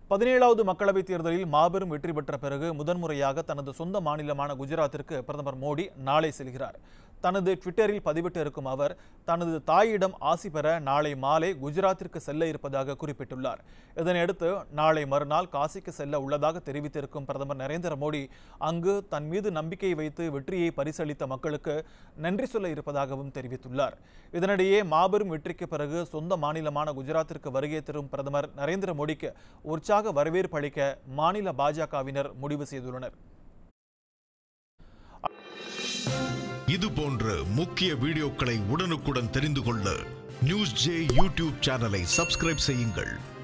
பதினேழாவது மக்களவைத் தேர்தலில் மாபெரும் வெற்றி பெற்ற பிறகு முதன்முறையாக தனது சொந்த மாநிலமான குஜராத்திற்கு பிரதமர் மோடி நாளை செல்கிறார் தனது ட்விட்டரில் பதிவிட்டு இருக்கும் அவர் தனது தாயிடம் ஆசி பெற நாளை மாலை குஜராத்திற்கு செல்ல இருப்பதாக குறிப்பிட்டுள்ளார் இதனையடுத்து நாளை மறுநாள் காசிக்கு செல்ல உள்ளதாக தெரிவித்திருக்கும் பிரதமர் நரேந்திர மோடி அங்கு தன் மீது நம்பிக்கை வைத்து வெற்றியை பரிசளித்த மக்களுக்கு நன்றி சொல்ல இருப்பதாகவும் தெரிவித்துள்ளார் இதனிடையே மாபெரும் வெற்றிக்கு பிறகு சொந்த மாநிலமான குஜராத்திற்கு வருகை தரும் பிரதமர் நரேந்திர மோடிக்கு உற்சாக வரவேற்பு அளிக்க மாநில பாஜகவினர் முடிவு செய்துள்ளனர் இது போன்ற முக்கிய வீடியோக்களை உடனுக்குடன் தெரிந்து கொள்ள நியூஸ் ஜே யூடியூப் சேனலை சப்ஸ்கிரைப் செய்யுங்கள்